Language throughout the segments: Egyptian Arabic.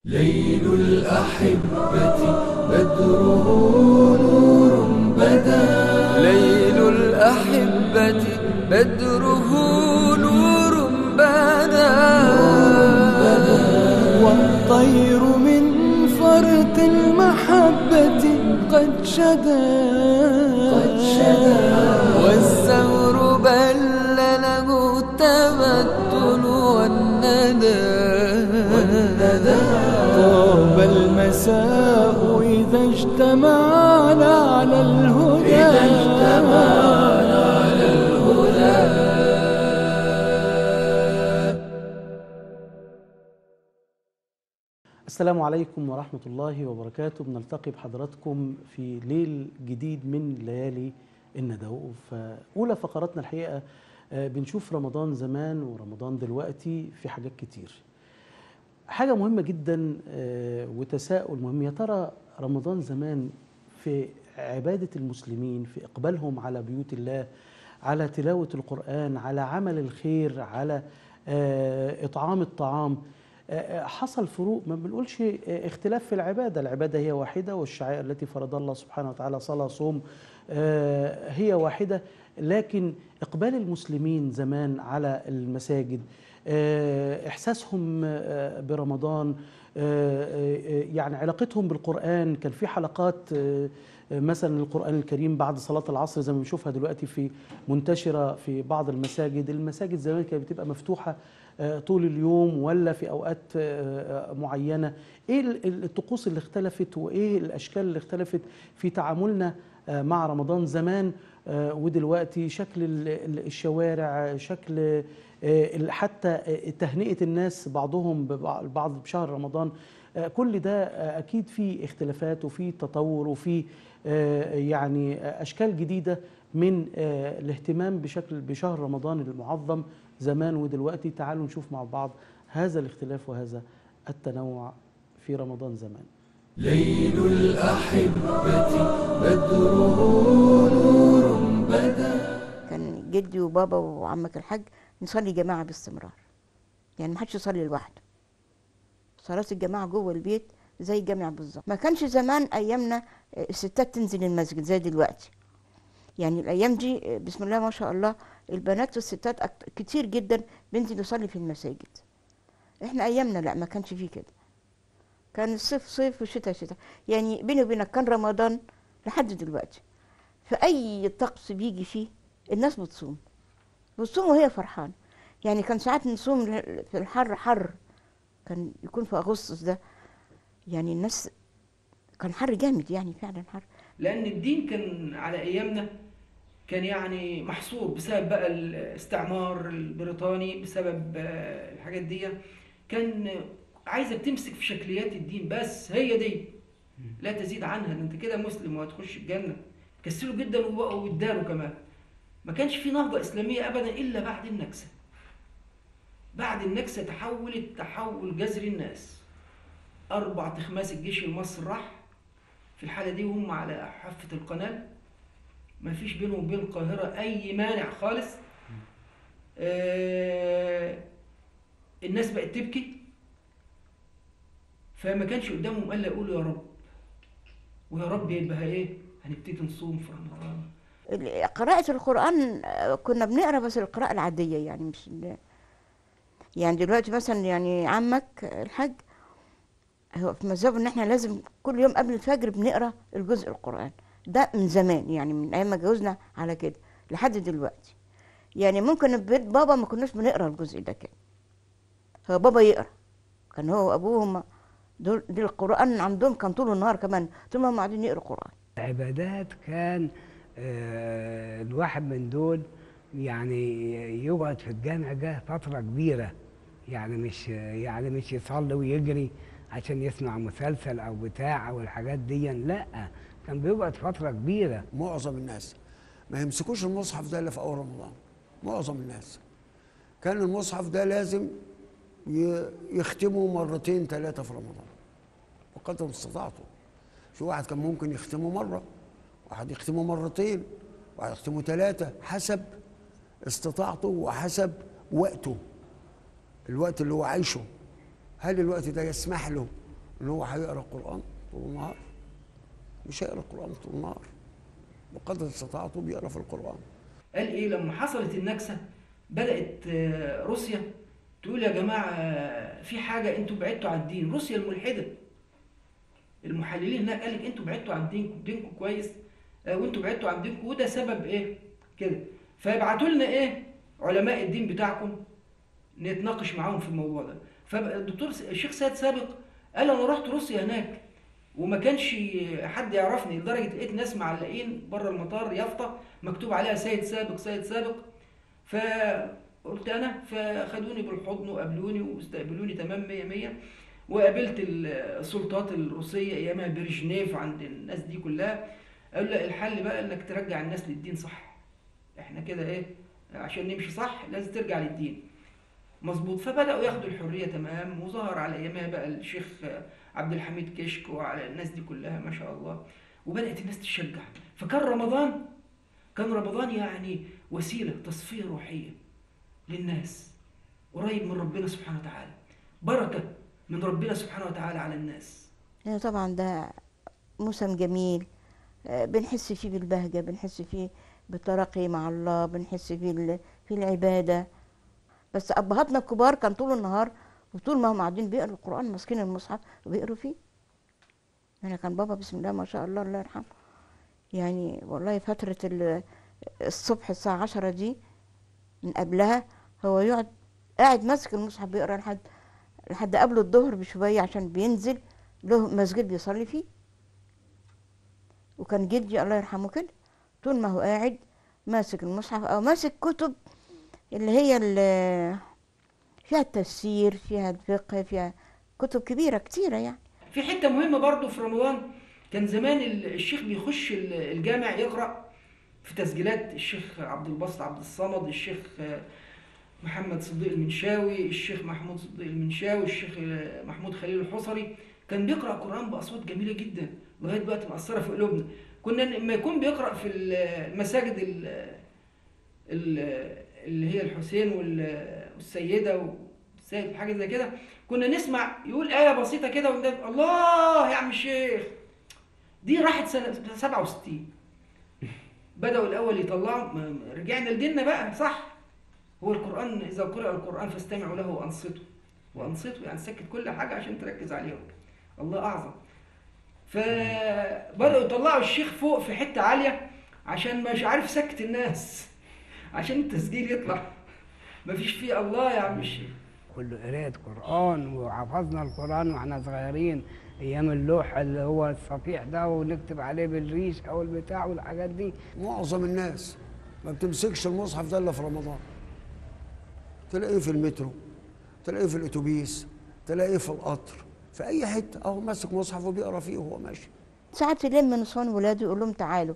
ليل الأحبة بدره نور بدا ليل الأحبة بدره نور بدا والطير من فرط المحبة قد شدا قد شدا والزهر بل له التبتل والندى طاب المساء إذا اجتمعنا على الهدى إذا اجتمعنا على الهدى السلام عليكم ورحمة الله وبركاته بنلتقي بحضراتكم في ليل جديد من ليالي الندى فأولى فقراتنا الحقيقة آه، بنشوف رمضان زمان ورمضان دلوقتي في حاجات كتير حاجة مهمة جدا آه، وتساؤل مهم يا ترى رمضان زمان في عبادة المسلمين في إقبالهم على بيوت الله على تلاوة القرآن على عمل الخير على آه، إطعام الطعام آه، حصل فروق ما بنقولش آه، اختلاف في العبادة العبادة هي واحدة والشعائر التي فرض الله سبحانه وتعالى صلاة صوم آه، هي واحدة لكن إقبال المسلمين زمان على المساجد آه، إحساسهم آه، برمضان آه، آه، يعني علاقتهم بالقرآن كان في حلقات آه، آه، مثلا القرآن الكريم بعد صلاة العصر زي ما بنشوفها دلوقتي في منتشرة في بعض المساجد المساجد زمان كانت بتبقى مفتوحة آه، طول اليوم ولا في أوقات آه، آه، معينة إيه ال- ال- الطقوس اللي اختلفت وإيه الأشكال اللي اختلفت في تعاملنا آه، مع رمضان زمان آه، ودلوقتي شكل ال- ال- الشوارع شكل آه، ال- حتى آه، تهنئة الناس بعضهم ببع- البعض بشهر رمضان آه، كل ده آه، أكيد في اختلافات وفي تطور وفي آه، يعني آه، أشكال جديدة من آه، الاهتمام بشكل بشهر رمضان المعظم زمان ودلوقتي تعالوا نشوف مع بعض هذا الاختلاف وهذا التنوع في رمضان زمان ليل الأحبة بدره نور بدا كان جدي وبابا وعمك الحاج نصلي جماعة باستمرار يعني ما حدش يصلي لوحده صلاة الجماعة جوه البيت زي الجامع بالظبط ما كانش زمان أيامنا آه، الستات تنزل المسجد زي دلوقتي يعني الأيام دي آه، بسم الله ما شاء الله البنات والستات أكت- كتير جدا بنزل يصلي في المساجد احنا أيامنا لا ما كانش فيه كده كان الصيف صيف والشتاء شتاء يعني بيني وبينك كان رمضان لحد دلوقتي فأي طقس بيجي فيه الناس بتصوم بتصوم وهي فرحانة يعني كان ساعات نصوم ل- في الحر حر كان يكون في أغسطس ده يعني الناس كان حر جامد يعني فعلا حر لأن الدين كان على أيامنا كان يعني محصور بسبب بقى الاستعمار البريطاني بسبب آه، الحاجات دي كان عايزك تمسك في شكليات الدين بس هي دي لا تزيد عنها ده انت كده مسلم وهتخش الجنة كسلوا جدا وبقوا واداروا كمان ما كانش في نهضة إسلامية أبدا إلا بعد النكسة بعد النكسة تحولت تحول جذري الناس أربع تخماس الجيش المصري راح في الحالة دي وهم على حافة القناة ما فيش بينهم وبين القاهرة أي مانع خالص آه الناس بقت تبكي فما كانش قدامهم إلا يقولوا يا رب ويا رب يبقى إيه هنبتدي نصوم في رمضان ال- قراءة القرآن آه، كنا بنقرا بس القراءة العادية يعني مش ال- يعني دلوقتي مثلا يعني عمك الحاج هو في مذهبه ان احنا لازم كل يوم قبل الفجر بنقرا الجزء القرآن ده من زمان يعني من ايام ما جوزنا على كده لحد دلوقتي يعني ممكن في بيت بابا ما كناش بنقرا الجزء ده كده هو بابا يقرا كان هو وابوه هم دول دول القرآن عندهم كان طول النهار كمان طول ما هم قاعدين يقروا قرآن العبادات كان آه، الواحد من دول يعني يقعد في الجامع ده فترة كبيرة يعني مش يعني مش يصلي ويجري عشان يسمع مسلسل أو بتاع أو الحاجات دي لا كان بيقعد فترة كبيرة معظم الناس ما يمسكوش المصحف ده الا في اول رمضان معظم الناس كان المصحف ده لازم ي- يختمه مرتين ثلاثه في رمضان بقدر استطاعته في واحد كان ممكن يختمه مره واحد يختمه مرتين واحد يختمه ثلاثه حسب استطاعته وحسب وقته الوقت اللي هو عايشه هل الوقت ده يسمح له ان هو هيقرا القران طول النهار مش هيقرا القران طول النهار بقدر استطاعته بيقرا في القران قال ايه لما حصلت النكسه بدات آه، روسيا تقول يا جماعه آه، في حاجه انتوا بعدتوا عن الدين روسيا الملحده المحللين هناك قال لك انتوا بعدتوا عن دينكم دينكم كويس آه، وانتوا بعدتوا عن دينكم وده سبب ايه كده فيبعتوا لنا ايه علماء الدين بتاعكم نتناقش معاهم في الموضوع ده فالدكتور س- الشيخ سيد سابق قال انا رحت روسيا هناك وما كانش حد يعرفني لدرجه لقيت ناس معلقين بره المطار يافطه مكتوب عليها سيد سابق سيد سابق فقلت انا فخدوني بالحضن وقابلوني واستقبلوني تمام 100 100 وقابلت السلطات الروسيه ايامها بريجنيف عند الناس دي كلها قالوا لا الحل بقى انك ترجع الناس للدين صح احنا كده ايه عشان نمشي صح لازم ترجع للدين مظبوط فبداوا ياخدوا الحريه تمام وظهر على ايامها بقى الشيخ عبد الحميد كشك وعلى الناس دي كلها ما شاء الله وبدات الناس تشجع فكان رمضان كان رمضان يعني وسيله تصفيه روحيه للناس قريب من ربنا سبحانه وتعالى بركه من ربنا سبحانه وتعالى على الناس يعني طبعا ده موسم جميل آه، بنحس فيه بالبهجة بنحس فيه بالترقي مع الله بنحس فيه ال- في العبادة بس أبهاتنا الكبار كان طول النهار وطول ما هم قاعدين بيقروا القرآن ماسكين المصحف وبيقروا فيه يعني كان بابا بسم الله ما شاء الله الله يرحمه يعني والله فترة ال- الصبح الساعة عشرة دي من قبلها هو يقعد قاعد ماسك المصحف بيقرا لحد لحد قبل الظهر بشوية عشان بينزل له مسجد بيصلي فيه وكان جدي الله يرحمه كده طول ما هو قاعد ماسك المصحف او ماسك كتب اللي هي اللي فيها التفسير فيها الفقه فيها كتب كبيرة كتيرة يعني في حته مهمه برضو في رمضان كان زمان ال- الشيخ بيخش ال- الجامع يقرا في تسجيلات الشيخ عبد الباسط عبد الصمد الشيخ آه، محمد صديق المنشاوي الشيخ محمود صديق المنشاوي الشيخ آه، محمود خليل الحصري كان بيقرا قران باصوات جميله جدا لغايه دلوقتي مأثره في قلوبنا كنا لما يكون بيقرا في المساجد ال- ال- اللي هي الحسين وال- والسيده والسيد حاجه زي كده كنا نسمع يقول آية بسيطة كده ونبدأ الله يا عم الشيخ دي راحت سنة 67 بدأوا الأول يطلعوا ما- ما- رجعنا لديننا بقى صح هو القرآن إذا قرأ القرآن فاستمعوا له وأنصتوا وأنصتوا يعني سكت كل حاجة عشان تركز عليهم الله أعظم فبدأوا يطلعوا الشيخ فوق في حتة عالية عشان مش عارف سكت الناس عشان التسجيل يطلع مفيش فيه الله يا عم الشيخ كل قراءة قرآن وحفظنا القرآن واحنا صغيرين أيام اللوح اللي هو الصفيح ده ونكتب عليه بالريش أو البتاع والحاجات دي معظم الناس ما بتمسكش المصحف ده الا في رمضان تلاقيه في المترو تلاقيه في الاتوبيس تلاقيه في القطر في اي حته اهو ماسك مصحف وبيقرا فيه وهو ماشي ساعات يلم نسوان ولاده يقول لهم تعالوا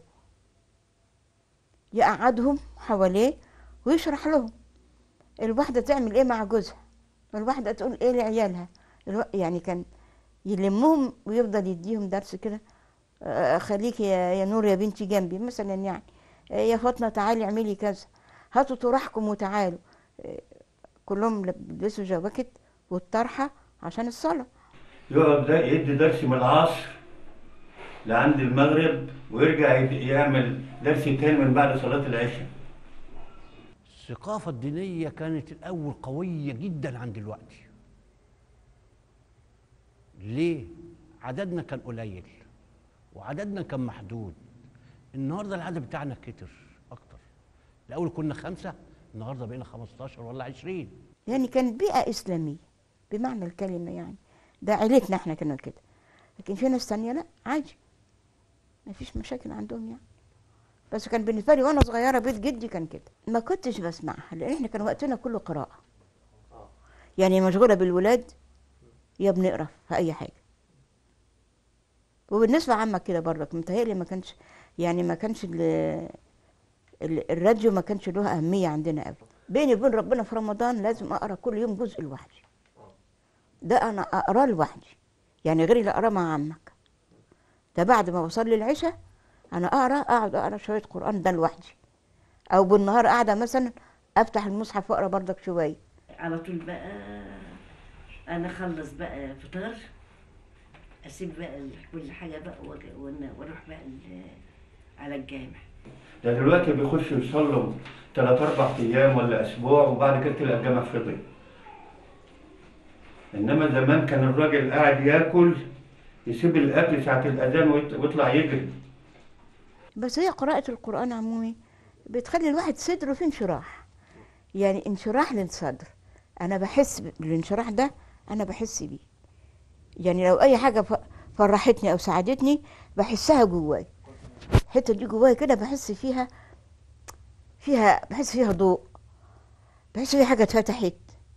يقعدهم حواليه ويشرح لهم الواحدة تعمل ايه مع جوزها والواحدة تقول ايه لعيالها الو... يعني كان يلمهم ويفضل يديهم درس كده آه، خليكي يا يا نور يا بنتي جنبي مثلا يعني آه، يا فاطمة تعالي اعملي كذا هاتوا طرحكم وتعالوا آه، كلهم لبسوا جواكت والطرحة عشان الصلاة يقعد ده يدي درس من العصر لعند المغرب ويرجع يد- يعمل درس تاني من بعد صلاة العشاء الثقافة الدينية كانت الأول قوية جدا عن دلوقتي ليه؟ عددنا كان قليل وعددنا كان محدود النهارده العدد بتاعنا كتر أكتر الأول كنا خمسة النهارده بقينا 15 ولا 20 يعني كانت بيئة إسلامية بمعنى الكلمة يعني ده عيلتنا احنا كنا كده لكن في ناس تانية لا عادي ما فيش مشاكل عندهم يعني بس كان بالنسبة لي وأنا صغيرة بيت جدي كان كده ما كنتش بسمعها لأن احنا كان وقتنا كله قراءة يعني مشغولة بالولاد يا بنقرا في أي حاجة وبالنسبة عمك كده برضك متهيألي ما كانش يعني ما كانش ال- ال- الراديو ما كانش له أهمية عندنا قوي بيني وبين ربنا في رمضان لازم أقرأ كل يوم جزء لوحدي ده أنا أقراه لوحدي يعني غير اللي أقراه مع عمك ده بعد ما بصلي العشاء أنا أقرأ أقعد أقرأ شوية قرآن ده لوحدي أو بالنهار قاعدة مثلا أفتح المصحف وأقرأ برضك شوية على طول بقى انا اخلص بقى فطار اسيب بقى كل حاجه بقى وأج- وأنا- واروح بقى ال- على الجامع ده دلوقتي بيخشوا يصلوا ثلاث اربع ايام ولا اسبوع وبعد كده تلاقي الجامع فضي انما زمان كان الراجل قاعد ياكل يسيب الاكل ساعه الاذان ويط- ويطلع يجري بس هي قراءة القرآن عمومي بتخلي الواحد صدره في انشراح يعني انشراح للصدر أنا بحس بالانشراح ده أنا بحس بيه يعني لو أي حاجة ف- فرحتني أو ساعدتني بحسها جواي الحتة دي جواي كده بحس فيها فيها بحس فيها ضوء بحس فيها حاجة اتفتحت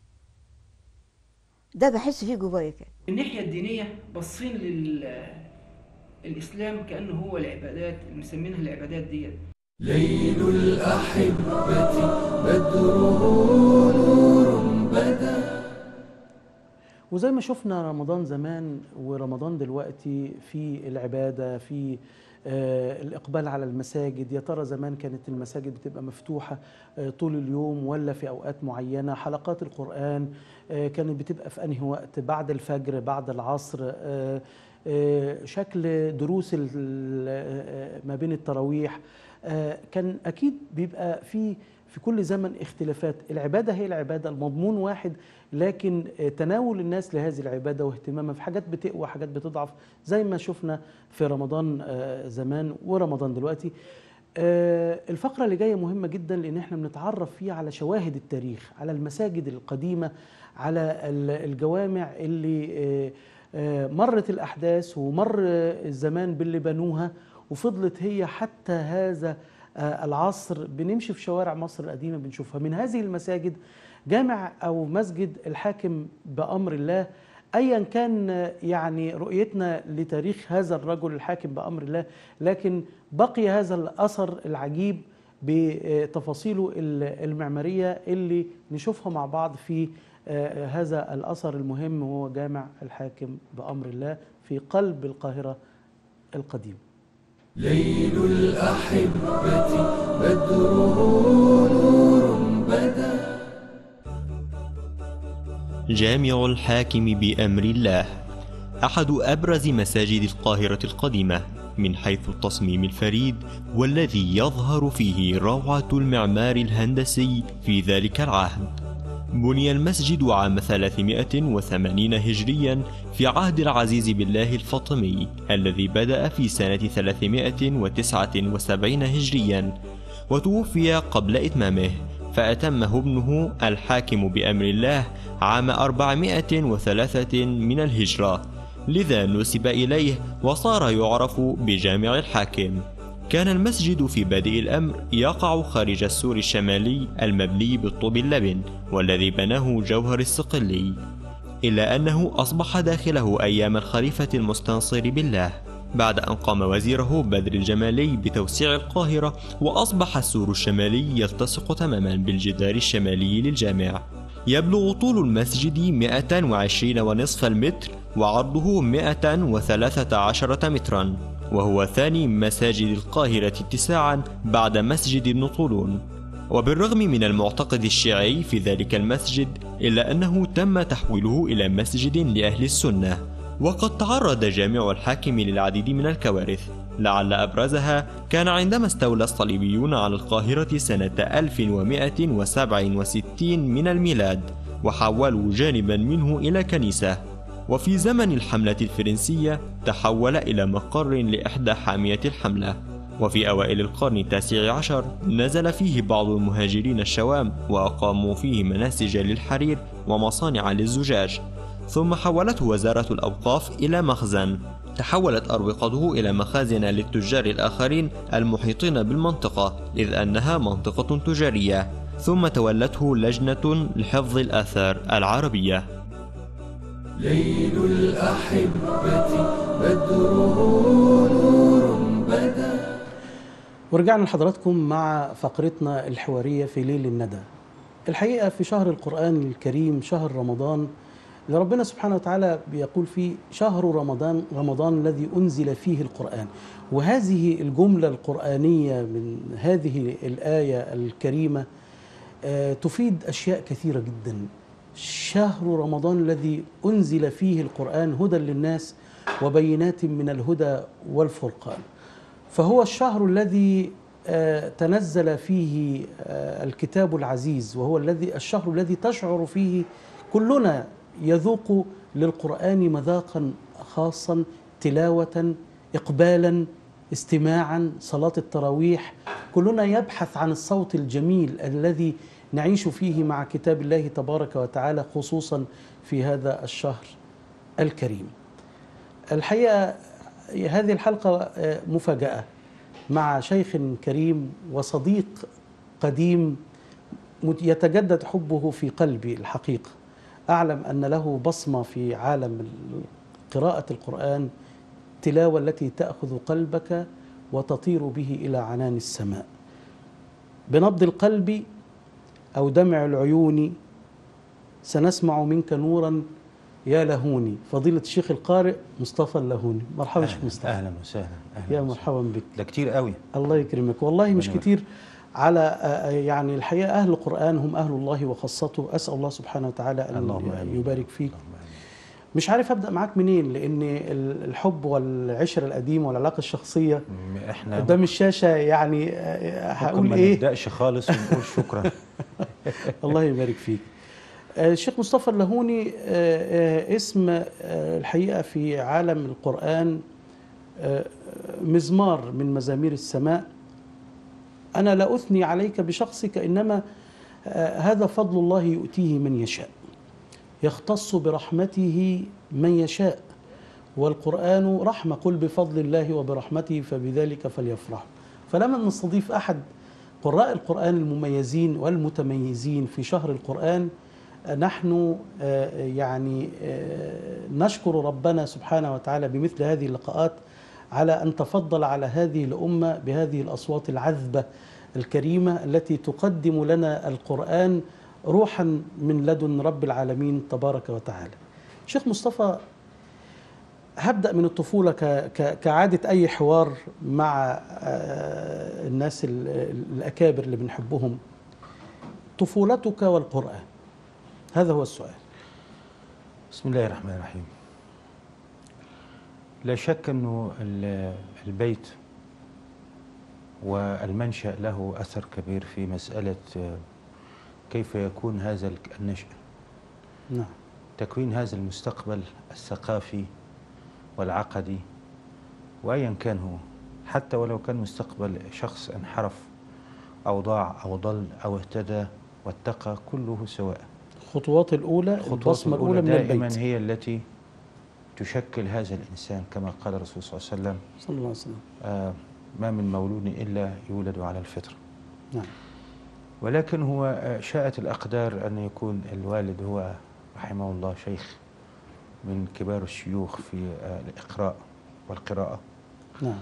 ده بحس فيه جوايا كده من الناحية الدينية باصين للإسلام كأنه هو العبادات اللي مسمينها العبادات ديت ليل الأحبة بدره نور بدا وزي ما شفنا رمضان زمان ورمضان دلوقتي في العبادة في آه، الإقبال على المساجد يا ترى زمان كانت المساجد بتبقى مفتوحة آه، طول اليوم ولا في أوقات معينة حلقات القرآن آه، كانت بتبقى في أنهي وقت بعد الفجر بعد العصر آه، آه، شكل دروس ال- آه، ما بين التراويح آه، كان أكيد بيبقى في في كل زمن اختلافات العبادة هي العبادة المضمون واحد لكن آه، تناول الناس لهذه العبادة واهتمامها في حاجات بتقوى حاجات بتضعف زي ما شفنا في رمضان آه، زمان ورمضان دلوقتي آه، الفقرة اللي جاية مهمة جدا لأن احنا بنتعرف فيها على شواهد التاريخ على المساجد القديمة على ال- الجوامع اللي آه، آه، مرت الأحداث ومر آه، الزمان باللي بنوها وفضلت هي حتى هذا آه، العصر بنمشي في شوارع مصر القديمة بنشوفها من هذه المساجد جامع أو مسجد الحاكم بأمر الله ايا كان آه، يعني رؤيتنا لتاريخ هذا الرجل الحاكم بامر الله لكن بقي هذا الاثر العجيب بتفاصيله ال- المعماريه اللي نشوفها مع بعض في آه، هذا الاثر المهم وهو جامع الحاكم بامر الله في قلب القاهره القديم ليل الأحبة بدره نور بدا جامع الحاكم بأمر الله أحد أبرز مساجد القاهرة القديمة من حيث التصميم الفريد والذي يظهر فيه روعة المعمار الهندسي في ذلك العهد بني المسجد عام 380 هجريا في عهد العزيز بالله الفاطمي الذي بدأ في سنة 379 هجريا وتوفي قبل إتمامه فأتمه ابنه الحاكم بأمر الله عام 403 من الهجرة لذا نسب إليه وصار يعرف بجامع الحاكم كان المسجد في بادئ الأمر يقع خارج السور الشمالي المبني بالطوب اللبن والذي بناه جوهر الصقلي إلا أنه أصبح داخله أيام الخليفة المستنصر بالله بعد أن قام وزيره بدر الجمالي بتوسيع القاهرة وأصبح السور الشمالي يلتصق تماما بالجدار الشمالي للجامع يبلغ طول المسجد 120 ونصف المتر وعرضه 113 مترا وهو ثاني مساجد القاهرة اتساعا بعد مسجد النطولون وبالرغم من المعتقد الشيعي في ذلك المسجد إلا أنه تم تحويله إلى مسجد لأهل السنة وقد تعرض جامع الحاكم للعديد من الكوارث لعل أبرزها كان عندما استولى الصليبيون على القاهرة سنة 1167 من الميلاد وحولوا جانبا منه إلى كنيسة وفي زمن الحملة الفرنسية تحول إلى مقر لإحدى حامية الحملة وفي أوائل القرن التاسع عشر نزل فيه بعض المهاجرين الشوام وأقاموا فيه مناسج للحرير ومصانع للزجاج ثم حولته وزارة الأوقاف إلى مخزن تحولت أروقته إلى مخازن للتجار الآخرين المحيطين بالمنطقة إذ أنها منطقة تجارية ثم تولته لجنة لحفظ الآثار العربية ليل الأحبة بدره نور بدا ورجعنا لحضراتكم مع فقرتنا الحوارية في ليل الندى الحقيقة في شهر القرآن الكريم شهر رمضان اللي ربنا سبحانه وتعالى بيقول فيه شهر رمضان رمضان الذي أنزل فيه القرآن وهذه الجملة القرآنية من هذه الآية الكريمة آه، تفيد أشياء كثيرة جدا شهر رمضان الذي أنزل فيه القرآن هدى للناس وبينات من الهدى والفرقان فهو الشهر الذي آه، تنزل فيه آه، الكتاب العزيز وهو الذي الشهر الذي تشعر فيه كلنا يذوق للقرآن مذاقا خاصا تلاوة إقبالا استماعا صلاة التراويح كلنا يبحث عن الصوت الجميل الذي نعيش فيه مع كتاب الله تبارك وتعالى خصوصا في هذا الشهر الكريم الحقيقة هذه الحلقة آه، مفاجأة مع شيخ كريم وصديق قديم مت- يتجدد حبه في قلبي الحقيقة أعلم أن له بصمة في عالم ال- قراءة القرآن تلاوة التي تأخذ قلبك وتطير به إلى عنان السماء بنبض القلب أو دمع العيون سنسمع منك نورا يا لهوني فضيلة الشيخ القارئ مصطفى اللهوني مرحبا شيخ مصطفى اهلا وسهلا اهلا يا وسهلا. مرحبا بك ده كتير قوي الله يكرمك والله مش ربنا كتير على آه، يعني الحقيقة أهل القرآن هم أهل الله وخاصته أسأل الله سبحانه وتعالى أن اللهم آمين. يبارك فيك مش عارف أبدأ معاك منين لأن ال- الحب والعشرة القديمة والعلاقة الشخصية م- احنا قدام الشاشة يعني آه، ممكن هقول ما إيه نبداش خالص ونقول شكرا الله يبارك فيك آه، الشيخ مصطفى اللهوني آه، آه، اسم آه، الحقيقة في عالم القرآن آه، مزمار من مزامير السماء أنا لا أثني عليك بشخصك إنما آه، هذا فضل الله يؤتيه من يشاء يختص برحمته من يشاء والقرآن رحمة قل بفضل الله وبرحمته فبذلك فليفرحوا فلما نستضيف أحد قراء القرآن المميزين والمتميزين في شهر القرآن آه، نحن آه، يعني آه، نشكر ربنا سبحانه وتعالى بمثل هذه اللقاءات على أن تفضل على هذه الأمة بهذه الأصوات العذبة الكريمة التي تقدم لنا القرآن روحا من لدن رب العالمين تبارك وتعالى شيخ مصطفى هبدأ من الطفولة ك- ك- كعادة أي حوار مع آه، الناس ال- الأكابر اللي بنحبهم طفولتك والقرآن هذا هو السؤال بسم الله الرحمن الرحيم لا شك انه ال- البيت والمنشأ له أثر كبير في مسألة آه، كيف يكون هذا الك- النشأ نعم تكوين هذا المستقبل الثقافي والعقدي وأيا كان هو حتى ولو كان مستقبل شخص انحرف أو ضاع أو ضل أو اهتدى واتقى كله سواء الخطوات الأولى الخطوات البصمة الأولى من دائما البيت هي التي تشكل هذا الإنسان كما قال الرسول صلى الله عليه وسلم صلى الله عليه وسلم آه ما من مولود إلا يولد على الفطرة نعم ولكن هو آه، شاءت الأقدار أن يكون الوالد هو رحمه الله شيخ من كبار الشيوخ في آه، الإقراء والقراءة نعم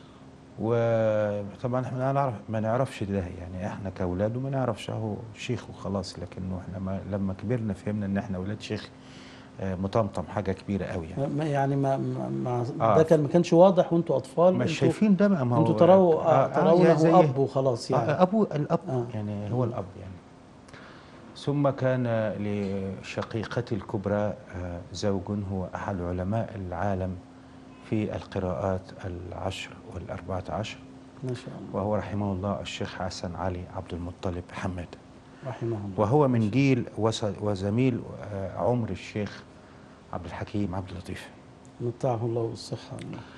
وطبعا احنا ما نعرف ما نعرفش ده يعني احنا كاولاد وما نعرفش هو شيخ وخلاص لكنه احنا ما لما كبرنا فهمنا ان احنا اولاد شيخ آه، مطمطم حاجه كبيره قوي يعني ما يعني ما, ما, ما آه. ده كان ما كانش واضح وانتوا اطفال مش انتوا- شايفين ده بقى ما هو انتوا تروا آه، آه، ترونه زي- اب وخلاص يعني آه، ابو الاب آه. يعني هو الاب يعني ثم كان لشقيقتي الكبرى آه، زوج هو احد علماء العالم في القراءات العشر والاربعه عشر ما شاء الله وهو رحمه الله الشيخ حسن علي عبد المطلب حماد رحمه الله وهو من جيل وس- وزميل آه، عمر الشيخ عبد الحكيم عبد اللطيف متعه الله بالصحه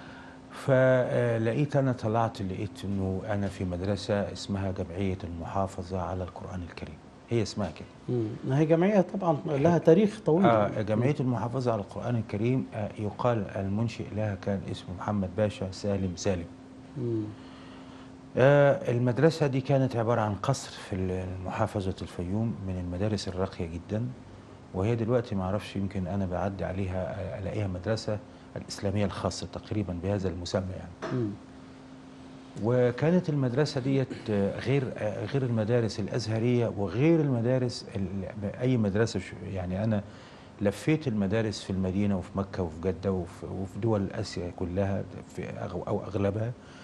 فلقيت انا طلعت لقيت انه انا في مدرسه اسمها جمعيه المحافظه على القران الكريم هي اسمها كده مم. ما هي جمعيه طبعا لها تاريخ طويل آه جمعيه المحافظه على القران الكريم آه يقال المنشئ لها كان اسمه محمد باشا سالم سالم مم. آه المدرسه دي كانت عباره عن قصر في محافظه الفيوم من المدارس الراقيه جدا وهي دلوقتي ما اعرفش يمكن انا بعدي عليها آه، الاقيها مدرسه الاسلاميه الخاصه تقريبا بهذا المسمى يعني مم. وكانت المدرسة ديت آه، غير آه، غير المدارس الأزهرية وغير المدارس ال- أي مدرسة ش- يعني أنا لفيت المدارس في المدينة وفي مكة وفي جدة وفي, وفي دول آسيا كلها في أغ- أو أغلبها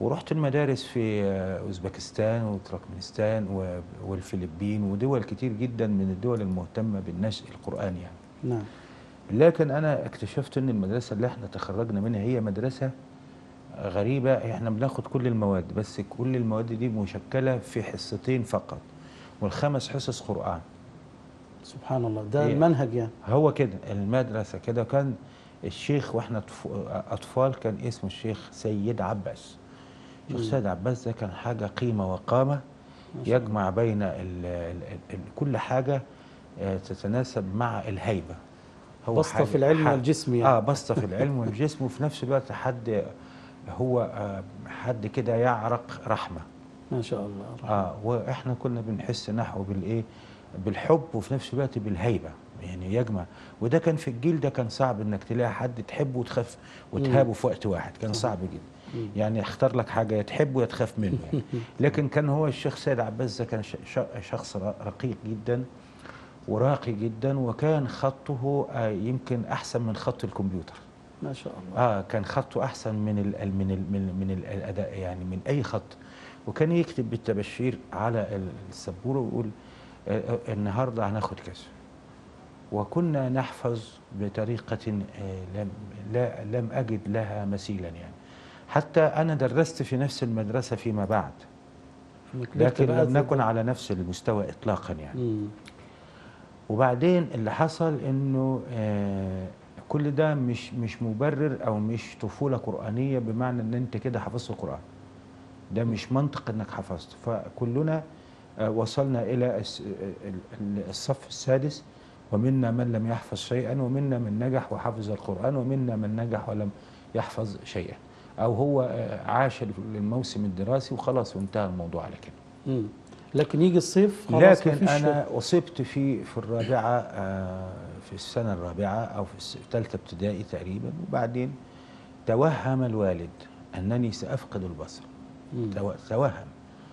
ورحت المدارس في آه، اوزبكستان وتركمانستان و- والفلبين ودول كتير جدا من الدول المهتمه بالنشء القراني يعني نعم لكن انا اكتشفت ان المدرسه اللي احنا تخرجنا منها هي مدرسه غريبه احنا بناخد كل المواد بس كل المواد دي مشكله في حصتين فقط والخمس حصص قران سبحان الله ده هي- المنهج يعني هو كده المدرسه كده كان الشيخ واحنا طف- اطفال كان اسمه الشيخ سيد عباس الشيخ مم. سيد عباس ده كان حاجه قيمه وقامه ما شاء الله. يجمع بين ال ال ال كل حاجه آه، تتناسب مع الهيبه بسطة حاجة- في العلم حاجة- والجسم يعني. اه بسطه في العلم والجسم وفي نفس الوقت حد هو آه، حد كده يعرق رحمه ما شاء الله اه واحنا كنا بنحس نحو بالايه بالحب وفي نفس الوقت بالهيبه يعني يجمع وده كان في الجيل ده كان صعب انك تلاقي حد تحبه وتخاف وتهابه في وقت واحد كان صعب جدا مم. يعني اختار لك حاجه يا تحبه يا تخاف منه يعني. لكن كان هو الشيخ سيد عباس ده كان ش- ش- شخص ر- رقيق جدا وراقي جدا وكان خطه آه، يمكن احسن من خط الكمبيوتر ما شاء الله اه كان خطه احسن من ال من ال من, من ال- الاداء يعني من اي خط وكان يكتب بالتبشير على ال- السبوره ويقول آه، آه، النهارده هناخد كذا وكنا نحفظ بطريقه آه، لم لا لم اجد لها مثيلا يعني حتى انا درست في نفس المدرسه فيما بعد كبرت لكن بقى لم في- نكن على نفس المستوى اطلاقا يعني مم. وبعدين اللي حصل انه آه كل ده مش مش مبرر او مش طفوله قرانيه بمعنى ان انت كده حفظت القران ده مش منطق انك حفظت فكلنا آه وصلنا الى الس- ال- ال- الصف السادس ومنا من لم يحفظ شيئا ومنا من نجح وحفظ القران ومنا من نجح ولم يحفظ شيئا او هو آه عاش الموسم الدراسي وخلاص وانتهى الموضوع على كده مم. لكن يجي الصيف خلاص لكن مفيش انا اصبت في في الرابعه آه، في السنه الرابعه او في الس- ثالثه ابتدائي تقريبا وبعدين توهم الوالد انني سافقد البصر مم. تو- توهم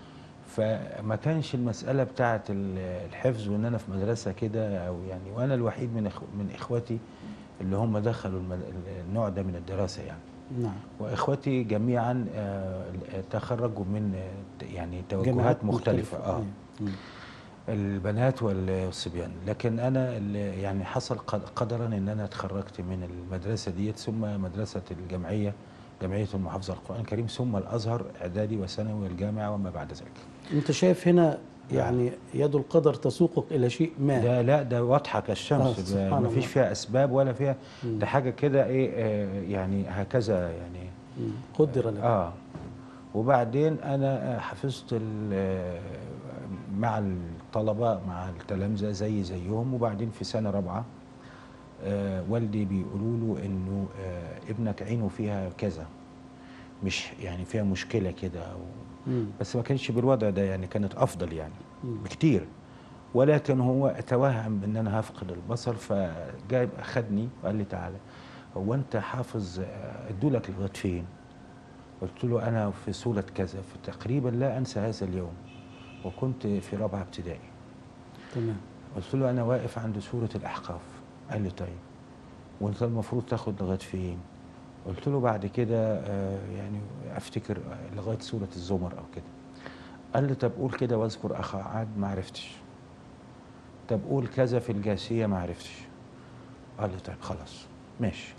فما كانش المساله بتاعه ال- الحفظ وان انا في مدرسه كده او يعني وانا الوحيد من إخ من اخواتي اللي هم دخلوا المد- النوع ده من الدراسه يعني نعم واخواتي جميعا آه، تخرجوا من آه، يعني توجهات جامعات مختلفه اه أيوة. مم. البنات والصبيان لكن انا اللي يعني حصل قد- قدرا ان انا اتخرجت من المدرسه ديت ثم مدرسه الجمعيه جمعيه المحافظه القران الكريم ثم الازهر اعدادي وثانوي والجامعه وما بعد ذلك انت شايف هنا يعني يد القدر تسوقك الى شيء ما ده لا ده واضحه آه، كالشمس ده سبحان ما فيش الله. فيها اسباب ولا فيها مم. ده حاجه كده ايه آه، يعني هكذا يعني مم. قدر لك اه وبعدين انا حفظت ال- آه، مع الطلبه مع التلامذه زي زيهم وبعدين في سنه رابعه آه والدي بيقولوا له انه آه ابنك عينه فيها كذا مش يعني فيها مشكله كده أو مم. بس ما كانش بالوضع ده يعني كانت افضل يعني مم. بكتير ولكن هو توهم ان انا هفقد البصر فجاء اخدني وقال لي تعالى هو انت حافظ آه، ادولك لغايه فين؟ قلت له انا في سوره كذا فتقريبا لا انسى هذا اليوم وكنت في رابعه ابتدائي تمام قلت له انا واقف عند سوره الاحقاف قال لي طيب وانت المفروض تاخد لغايه فين؟ قلت له بعد كده آه، يعني افتكر آه، لغايه سوره الزمر او كده قال لي طب قول كده واذكر اخا عاد ما عرفتش طب قول كذا في الجاسيه ما عرفتش قال لي طيب خلاص ماشي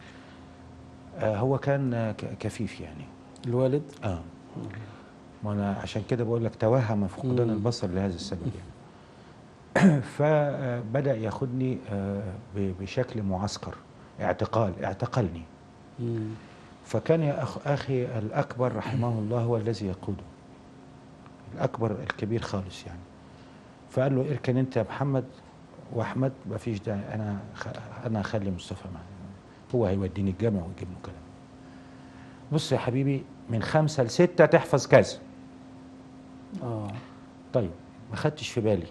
آه هو كان آه، ك- كفيف يعني الوالد اه ما انا عشان كده بقول لك توهم فقدان مم. البصر لهذا السبب يعني فبدا ياخدني آه، ب- بشكل معسكر اعتقال اعتقلني مم. فكان يا أخ اخي الاكبر رحمه الله هو الذي يقوده الاكبر الكبير خالص يعني فقال له اركن انت يا محمد واحمد ما فيش داعي انا خ... انا هخلي مصطفى معايا هو هيوديني الجامع ويجيب له كلام بص يا حبيبي من خمسة لستة تحفظ كذا اه طيب ما خدتش في بالي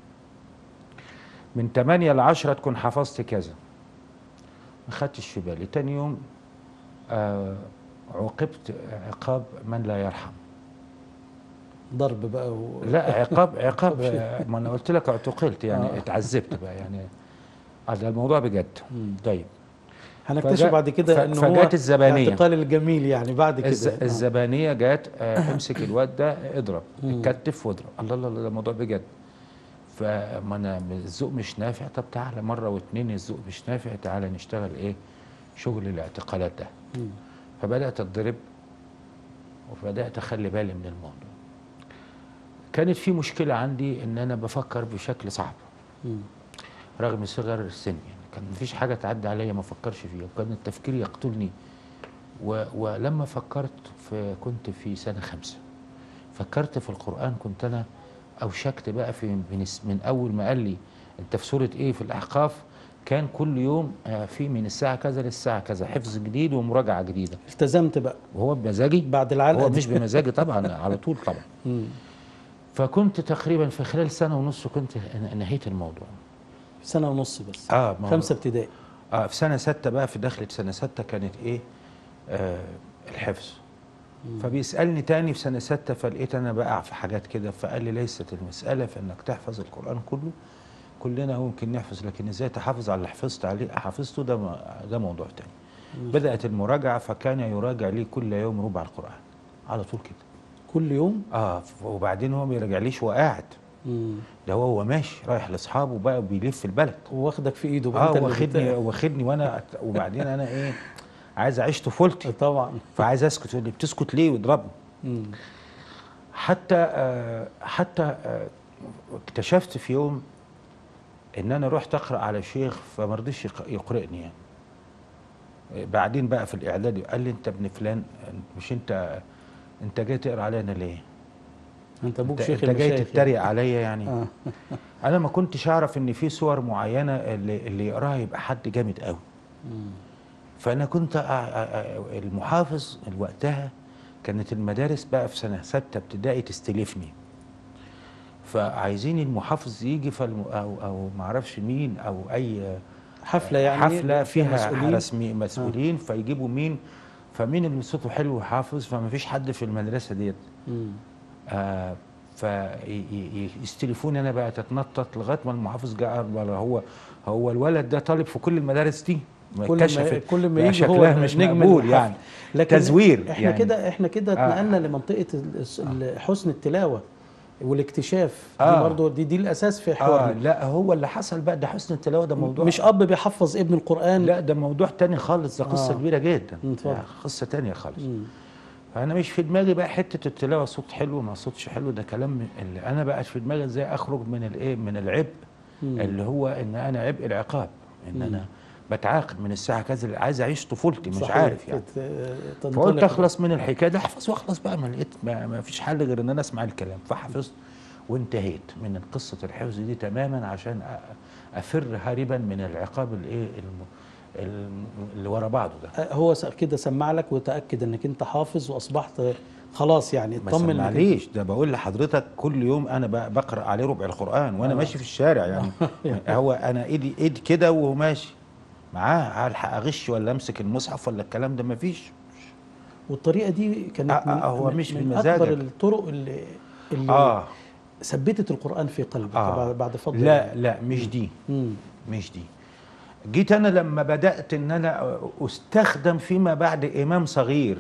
من 8 ل 10 تكون حفظت كذا ما خدتش في بالي تاني يوم آه عوقبت عقاب من لا يرحم ضرب بقى و... لا عقاب عقاب آه، ما انا قلت لك اعتقلت يعني آه. اتعذبت بقى يعني هذا الموضوع بجد مم. طيب هنكتشف فجاء- بعد كده ف- ان هو فجات الزبانية. اعتقال الجميل يعني بعد كده الز... آه. الزبانيه جات آه امسك الواد ده اضرب مم. كتف واضرب الله الله الله ده موضوع بجد فما انا الذوق مش نافع طب تعالى مره واتنين الذوق مش نافع تعالى نشتغل ايه شغل الاعتقالات ده مم. فبدات اتضرب وبدات اخلي بالي من الموضوع كانت في مشكله عندي ان انا بفكر بشكل صعب مم. رغم صغر السن يعني كان مفيش حاجه تعدي عليا ما افكرش فيها وكان التفكير يقتلني و ولما فكرت في كنت في سنه خمسه فكرت في القران كنت انا اوشكت بقى في من, الس- من اول ما قال لي انت في سوره ايه في الاحقاف كان كل يوم آه، في من الساعه كذا للساعه كذا حفظ جديد ومراجعه جديده التزمت بقى وهو بمزاجي بعد العلقه هو دي. مش بمزاجي طبعا على طول طبعا مم. فكنت تقريبا في خلال سنه ونص كنت نهيت الموضوع سنه ونص بس اه ما هو- خمسه ابتدائي اه في سنه سته بقى في دخلة سنه سته كانت ايه آه الحفظ فبيسالني تاني في سنه سته فلقيت انا بقع في حاجات كده فقال لي ليست المساله في انك تحفظ القران كله كلنا ممكن نحفظ لكن ازاي تحافظ على اللي حفظت عليه حفظته ده م- ده موضوع تاني بدات المراجعه فكان يراجع لي كل يوم ربع القران على طول كده كل يوم اه ف- وبعدين هو ما يراجعليش وهو قاعد مم. ده هو هو ماشي رايح لاصحابه بقى بيلف البلد واخدك في ايده بقى اه انت اللي واخدني بت- واخدني وانا أت- وبعدين انا ايه عايز اعيش طفولتي طبعا فعايز اسكت يقول لي بتسكت ليه ويضربني مم. حتى آه حتى آه اكتشفت في يوم ان انا رحت اقرا على شيخ فما رضيش يق- يقرئني يعني آه، بعدين بقى في الاعدادي قال لي انت ابن فلان مش انت انت جاي تقرا علينا ليه؟ انت ابوك انت, شيخ انت جاي المشايخ تتريق عليا يعني آه. انا ما كنتش اعرف ان في صور معينه اللي, اللي يقراها يبقى حد جامد قوي مم. فانا كنت أ- أ- أ- المحافظ وقتها كانت المدارس بقى في سنه سته ابتدائي تستلفني فعايزين المحافظ يجي فالم او او ما اعرفش مين او اي حفله يعني حفله فيها مسؤولين. رسمي مسؤولين فيجيبوا مين فمين اللي صوته حلو وحافظ فما فيش حد في المدرسه ديت مم. آه فيستلفوني انا بقى تتنطط لغايه ما المحافظ جه قال ولا هو هو الولد ده طالب في كل المدارس دي ما كل ما اتكشفت كل ما بقى يجي هو شكلها مش نجم مقبول الحفل. يعني لكن تزوير احنا يعني. كده احنا كده آه. اتنقلنا لمنطقه ال- الس- ال- حسن التلاوه والاكتشاف دي آه. برضو دي دي الاساس في اه حوارنا لا هو اللي حصل بقى ده حسن التلاوه ده موضوع مش اب بيحفظ ابن القران لا ده موضوع تاني خالص ده قصه آه. كبيره جدا مم، اتفضل. يعني قصه تانية خالص مم. فانا مش في دماغي بقى حته التلاوه صوت حلو ما صوتش حلو ده كلام اللي انا بقى في دماغي ازاي اخرج من الايه من العبء مم. اللي هو ان انا عبء العقاب ان مم. انا بتعاقب من الساعه كذا عايز اعيش طفولتي مش صحيح. عارف يعني تت- تنطلق. فقلت اخلص من الحكايه دي احفظ واخلص بقى ما لقيت ما, ما فيش حل غير ان انا اسمع الكلام فحفظت وانتهيت من قصه الحفظ دي تماما عشان أ- افر هاربا من العقاب الايه الم- الم- اللي ورا بعضه ده آه، هو س- كده سمع لك وتاكد انك انت حافظ واصبحت خلاص يعني ما اطمن إنك أنت- سمعليش ده بقول لحضرتك كل يوم انا ب- بقرا عليه ربع القران وانا آه. ماشي في الشارع يعني هو انا ايدي ايد كده وهو ماشي معاه هلحق اغش ولا امسك المصحف ولا الكلام ده مفيش والطريقه دي كانت آه، آه، هو من مش من بمزاجك. اكبر الطرق اللي اللي اه ثبتت القران في قلبك آه. بعد- بعد فضل لا لا مش دي مم. مش دي جيت انا لما بدات ان انا استخدم فيما بعد امام صغير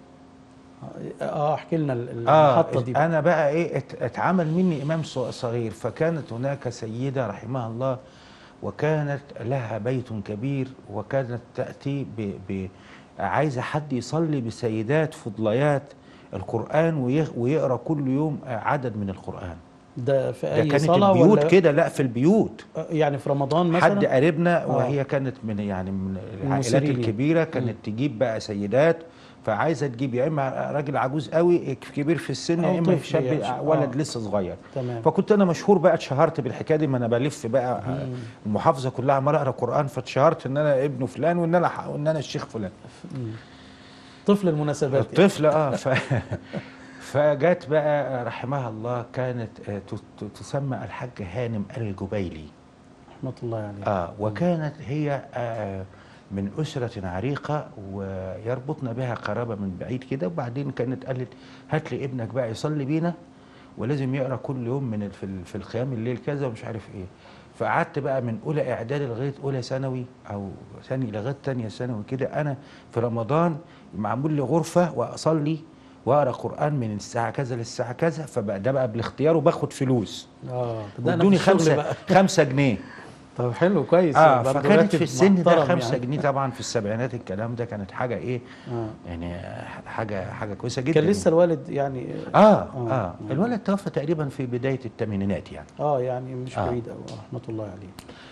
اه احكي لنا ال- اه المحطه دي بقى. انا بقى ايه ات- اتعمل مني امام ص- صغير فكانت هناك سيده رحمها الله وكانت لها بيت كبير وكانت تاتي ب, ب عايزه حد يصلي بسيدات فضليات القران ويغ- ويقرا كل يوم عدد من القران ده في ده اي كانت صلاه البيوت ولا كده لا في البيوت آه، يعني في رمضان مثلا حد قريبنا آه. وهي كانت من يعني من العائلات المسنين. الكبيره كانت تجيب بقى سيدات فعايزه تجيب يا اما راجل عجوز قوي كبير في السن أو يا اما طفل شاب يعني. ولد آه. لسه صغير تمام فكنت انا مشهور بقى اتشهرت بالحكايه دي ما انا بلف بقى مم. المحافظه كلها عمال اقرا قران فاتشهرت ان انا ابن فلان وان انا ح- وان انا الشيخ فلان مم. طفل المناسبات يعني. الطفل اه ف... فجت بقى رحمها الله كانت آه، ت- ت- تسمى الحاج هانم الجبيلي رحمه الله عليه آه وكانت هي آه من أسرة عريقة ويربطنا بها قرابة من بعيد كده وبعدين كانت قالت هات لي ابنك بقى يصلي بينا ولازم يقرا كل يوم من ال- في ال- في القيام الليل كذا ومش عارف ايه فقعدت بقى من اولى اعدادي لغايه اولى ثانوي او ثاني لغايه ثانيه ثانوي كده انا في رمضان معمول لي غرفه واصلي واقرا قران من الساعه كذا للساعه كذا فبقى ده بقى بالاختيار وباخد فلوس اه ده أنا ادوني في الشغل خمسة بقى. خمسة جنيه طب حلو كويس اه برضه فكانت راتب في السن ده محترم خمسة يعني. جنيه طبعا في السبعينات الكلام ده كانت حاجه ايه آه. يعني حاجه حاجه كويسه جدا كان لسه الوالد يعني اه اه, آه. الولد توفى تقريبا في بدايه الثمانينات يعني اه يعني مش آه. بعيد قوي رحمه الله عليه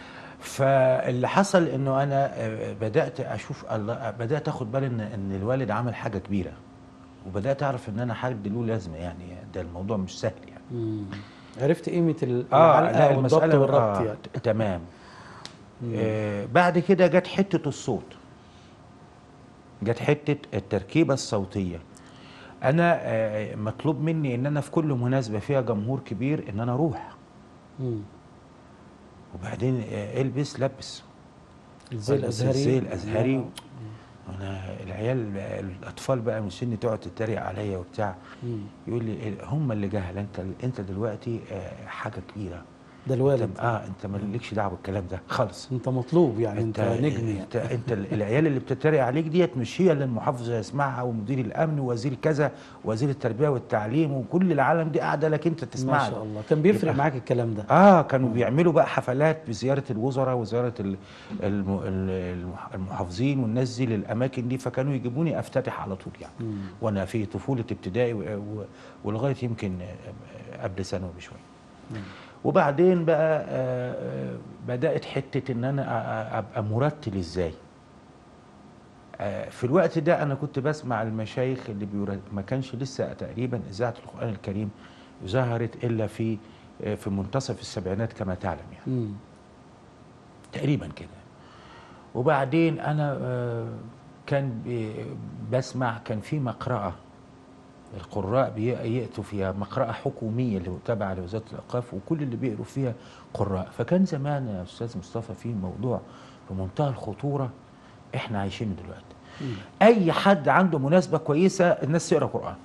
فاللي حصل انه انا آه، بدات اشوف الله بدات اخد بالي ان ان الوالد عمل حاجه كبيره وبدات اعرف ان انا حد له لازمه يعني ده الموضوع مش سهل يعني مم. عرفت قيمه ال- اه العلقه لا والضبط المساله والربط آه يعني ت- تمام آه بعد كده جت حته الصوت جت حته التركيبه الصوتيه انا آه مطلوب مني ان انا في كل مناسبه فيها جمهور كبير ان انا اروح مم. وبعدين آه البس لبس الزي والبس الازهري الزي الازهري آه. انا العيال الاطفال بقى من سني تقعد تتريق عليا وبتاع مم. يقول لي إيه، هم اللي جهل انت انت دلوقتي آه، حاجه كبيره ده الوالد انت اه انت مالكش دعوه بالكلام ده خالص انت مطلوب يعني انت, نجم يعني انت انت ال- العيال اللي بتتريق عليك ديت مش هي اللي المحافظ يسمعها ومدير الامن ووزير كذا وزير التربيه والتعليم وكل العالم دي قاعده لك انت تسمع ما شاء الله كان بيفرق يبقى- معاك الكلام ده اه كانوا بيعملوا بقى حفلات بزياره الوزراء وزياره ال- الم- ال- المح- المحافظين والناس دي للاماكن دي فكانوا يجيبوني افتتح على طول يعني مم. وانا في طفوله ابتدائي و- و- ولغايه يمكن آه، قبل ثانوي بشويه وبعدين بقى آه، آه، بدات حته ان انا أ- أ- ابقى مرتل ازاي آه، في الوقت ده انا كنت بسمع المشايخ اللي بيور... ما كانش لسه تقريبا اذاعه القران الكريم ظهرت الا في آه، في منتصف السبعينات كما تعلم يعني مم. تقريبا كده وبعدين انا آه، كان بي- بسمع كان في مقرأة القراء بي- يأتوا فيها مقرأة حكومية اللي تابعة لوزارة الأوقاف وكل اللي بيقروا فيها قراء فكان زمان يا أستاذ مصطفى في موضوع في منتهى الخطورة احنا عايشينه دلوقتي أي حد عنده مناسبة كويسة الناس تقرأ قرآن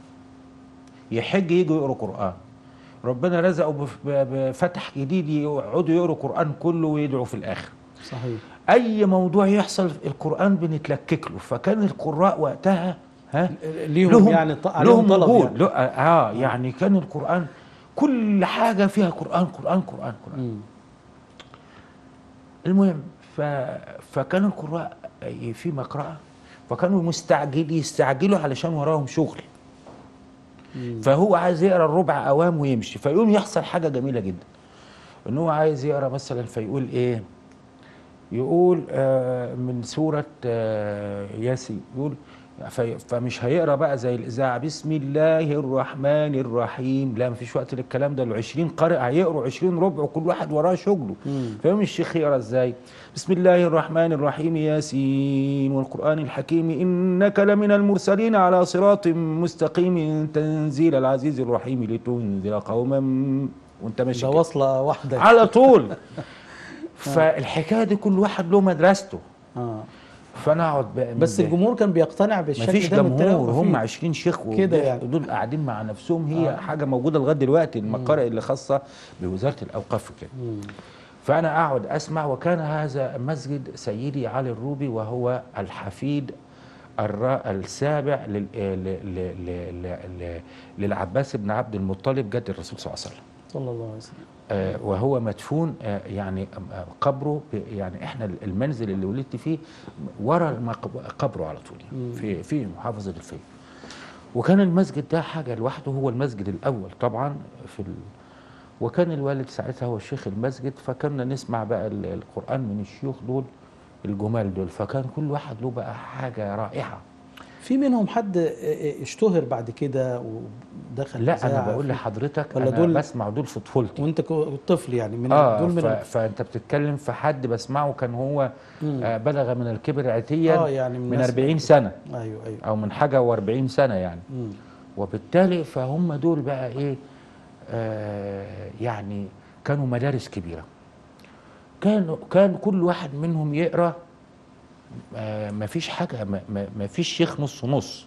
يحج يجوا يقروا قرآن ربنا رزقه بف- ب- بفتح جديد يقعدوا يقروا قرآن كله ويدعوا في الآخر صحيح اي موضوع يحصل القران بنتلكك له فكان القراء وقتها ها ليهم يعني ط- عليهم لهم طلب وجود يعني. له- اه يعني كان القران كل حاجه فيها قران قران قران قران مم. المهم ف... فكان القراء في مقرأة فكانوا مستعجل يستعجلوا علشان وراهم شغل مم. فهو عايز يقرا الربع اوام ويمشي فيقوم يحصل حاجه جميله جدا ان هو عايز يقرا مثلا فيقول ايه يقول آه من سوره آه ياسين يقول في فمش هيقرا بقى زي الاذاعه بسم الله الرحمن الرحيم لا مفيش وقت للكلام ده ال 20 قارئ هيقروا 20 ربع وكل واحد وراه شغله مم. فيقوم الشيخ يقرا ازاي بسم الله الرحمن الرحيم ياسين والقران الحكيم انك لمن المرسلين على صراط مستقيم تنزيل العزيز الرحيم لتنذر قوما وانت ماشي ده كده. وصله واحده على طول فالحكايه دي كل واحد له مدرسته اه فانا اقعد بقى من بس ده. الجمهور كان بيقتنع بالشكل مفيش ده من الطريقة جمهور هم المفيدة. 20 شيخ كده ودول- يعني. دول قاعدين مع نفسهم هي آه. آه. حاجه موجوده لغايه دلوقتي المقارئ اللي خاصه بوزاره الاوقاف وكده مم. فانا اقعد اسمع وكان هذا مسجد سيدي علي الروبي وهو الحفيد الرا السابع لل... ل... ل... ل... ل... ل... للعباس بن عبد المطلب جد الرسول صلى الله عليه وسلم صلى الله عليه وسلم آه، وهو مدفون آه، يعني آه، قبره ب- يعني احنا المنزل اللي ولدت فيه ورا المق- قبره على طول مم. يعني في في محافظه الفيل وكان المسجد ده حاجه لوحده هو المسجد الاول طبعا في ال... وكان الوالد ساعتها هو شيخ المسجد فكنا نسمع بقى ال- القران من الشيوخ دول الجمال دول فكان كل واحد له بقى حاجه رائعه في منهم حد اه، اه، اشتهر بعد كده ودخل لا انا إذاعة بقول في- لحضرتك ولا انا دول- بسمع دول في طفولتي وانت كو- طفل يعني من اه دول من ف... ال- فانت بتتكلم في حد بسمعه كان هو مم. آه بلغ من الكبر عتيا اه يعني من من الناس 40 اللي- سنه ايوه ايوه او من حاجه و40 سنه يعني مم. وبالتالي فهم دول بقى ايه آه يعني كانوا مدارس كبيره كان كان كل واحد منهم يقرا آه ما فيش حاجه ما, ما, ما فيش شيخ نص نص